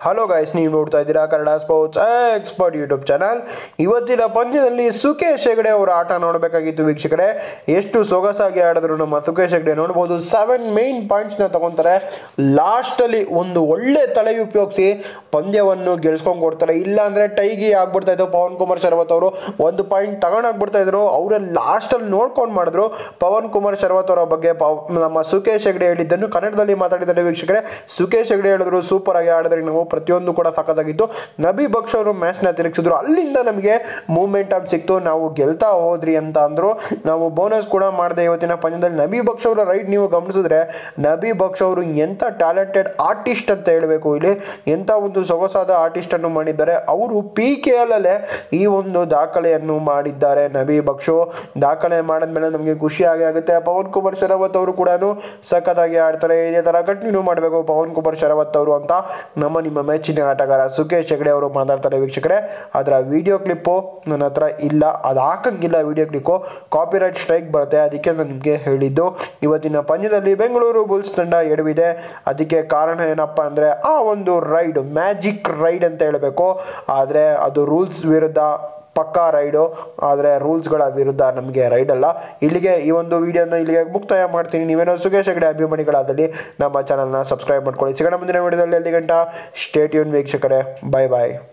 hello guys ನೀವು ನೋಡ್ತಾ ಇದ್ದೀರಾ Kannada sports expert YouTube channel ಇವತ್ತಿನ ಪಂದ್ಯದಲ್ಲಿ ಸುಕೇಶ್ ಹೆಗಡೆ ಅವರ ಆಟ ನೋಡಬೇಕಾಗಿತ್ತು ವೀಕ್ಷಕರೇ ಎಷ್ಟು ಸೊಗಸಾಗಿ ಆಡಿದ್ರು ನಮ್ಮ ಸುಕೇಶ್ ಹೆಗಡೆ ನೋಡ್ಬೋದು ಸೆವೆನ್ ಮೇನ್ ಪಾಯಿಂಟ್ಸ್ನ ತಗೊತಾರೆ ಲಾಸ್ಟಲ್ಲಿ ಒಂದು ಒಳ್ಳೆ ತಲೆ ಉಪಯೋಗಿಸಿ ಪಂದ್ಯವನ್ನು ಗೆಲ್ಸ್ಕೊಂಡು ಕೊಡ್ತಾರೆ ಇಲ್ಲ ಅಂದರೆ ಟೈಗಿ ಆಗ್ಬಿಡ್ತಾ ಇತ್ತು ಪವನ್ ಕುಮಾರ್ ಶರವತ್ ಅವರು ಒಂದು ಪಾಯಿಂಟ್ ತಗೊಂಡಾಗ್ಬಿಡ್ತಾ ಇದ್ರು ಅವರೇ ಲಾಸ್ಟಲ್ಲಿ ನೋಡ್ಕೊಂಡು ಮಾಡಿದ್ರು ಪವನ್ ಕುಮಾರ್ ಶರವತ್ ಅವರ ಬಗ್ಗೆ ಪವ್- ನಮ್ಮ ಸುಕೇಶ್ ಹೆಗಡೆ ಹೇಳಿದ್ದನ್ನು ಕನ್ನಡದಲ್ಲಿ ಮಾತಾಡಿದ್ದಾರೆ ವೀಕ್ಷಕರೇ ಸುಕೇಶ್ ಹೆಗಡೆ ಹೇಳಿದ್ರು ಸೂಪರ್ ಆಗಿ ಆಡಿದ್ರೆ ನಾವು ಪ್ರತಿಯೊಂದು ಕೂಡ ಸಖತ್ತಾಗಿತ್ತು ನಬಿ ಬಕ್ಷ್ ಅವರು ಮ್ಯಾಚ್ನ ತಿರುಗಿಸಿದ್ರು ಅಲ್ಲಿಂದ ನಮಗೆ ಮೂವ್ಮೆಂಟ್ ಅಪ್ ಸಿಕ್ತು ನಾವು ಗೆಲ್ತಾ ಹೋದ್ರಿ ಅಂತ ಅಂದರು ನಾವು ಬೋನಸ್ ಕೂಡ ಮಾಡಿದೆ ಇವತ್ತಿನ ಪಂದ್ಯದಲ್ಲಿ ನಬಿ ಬಕ್ಷ್ ಅವರ ರೈಟ್ ನೀವು ಗಮನಿಸಿದ್ರೆ ನಬಿ ಬಕ್ಷ್ ಅವರು ಎಂಥ ಟ್ಯಾಲೆಂಟೆಡ್ ಆರ್ಟಿಸ್ಟ್ ಅಂತ ಹೇಳಬೇಕು ಇಲ್ಲಿ ಎಂಥ ಒಂದು ಸೊಗಸಾದ ಆರ್ಟಿಸ್ಟ್ ಅನ್ನು ಮಾಡಿದ್ದಾರೆ ಅವರು ಪಿ ಕೆ ಅಲ್ಲೇ ಈ ಒಂದು ದಾಖಲೆಯನ್ನು ಮಾಡಿದ್ದಾರೆ ನಬಿ ಬಕ್ಷು ದಾಖಲೆ ಮಾಡಿದ್ಮೇಲೆ ನಮಗೆ ಖುಷಿ ಆಗೇ ಆಗುತ್ತೆ ಪವನ್ ಕುಮಾರ್ ಶರಾವತ್ ಅವರು ಕೂಡ ಸಖತ್ತಾಗಿ ಆಡ್ತಾರೆ ಇದೇ ಥರ ಕಂಟಿನ್ಯೂ ಮಾಡಬೇಕು ಪವನ್ ಕುಮಾರ್ ಶರಾವತ್ ಅವರು ಅಂತ ನಮ್ಮ ನಿಮ್ಮ ಮೆಚ್ಚಿನ ಆಟಗಾರ ಸುಖೇಶ್ ಹೆಗಡೆ ಅವರು ಮಾತಾಡ್ತಾರೆ ವೀಕ್ಷಕರೇ ಅದರ ವಿಡಿಯೋ ಕ್ಲಿಪ್ಪು ನನ್ನ ಹತ್ರ ಇಲ್ಲ ಅದು ಹಾಕಂಗಿಲ್ಲ ವಿಡಿಯೋ ಕ್ಲಿಪ್ಪು ಕಾಪಿರೈಟ್ ಸ್ಟ್ರೈಕ್ ಬರುತ್ತೆ ಅದಕ್ಕೆ ನಾನು ನಿಮಗೆ ಹೇಳಿದ್ದು ಇವತ್ತಿನ ಪಂದ್ಯದಲ್ಲಿ ಬೆಂಗಳೂರು ಬುಲ್ಸ್ ತಂಡ ಎಡವಿದೆ ಅದಕ್ಕೆ ಕಾರಣ ಏನಪ್ಪ ಅಂದರೆ ಆ ಒಂದು ರೈಡ್ ಮ್ಯಾಜಿಕ್ ರೈಡ್ ಅಂತ ಹೇಳಬೇಕು ಆದರೆ ಅದು ರೂಲ್ಸ್ ವಿರುದ್ಧ ಪಕ್ಕಾ ರೈಡು ಆದರೆ ರೂಲ್ಸ್ಗಳ ವಿರುದ್ಧ ನಮಗೆ ರೈಡ್ ಅಲ್ಲ ಇಲ್ಲಿಗೆ ಈ ಒಂದು ವಿಡಿಯೋನ ಇಲ್ಲಿಗೆ ಮುಕ್ತಾಯ ಮಾಡ್ತೀನಿ ನೀವೇನೋ ಸುಖೇಶ್ ಹೆಗಡೆ ಅಭಿಮಾನಿಗಳಾದಲ್ಲಿ ನಮ್ಮ ಚಾನಲ್ನ ಸಬ್ಸ್ಕ್ರೈಬ್ ಮಾಡ್ಕೊಳ್ಳಿ ಸಿಗೋಣ ಮುಂದಿನ ವಿಡಿಯೋದಲ್ಲಿ ಅಲ್ಲಿ ಗಂಟ ಸ್ಟೇಟ್ಯೂನ್ ವೀಕ್ಷಕರೇ ಬಾಯ್ ಬಾಯ್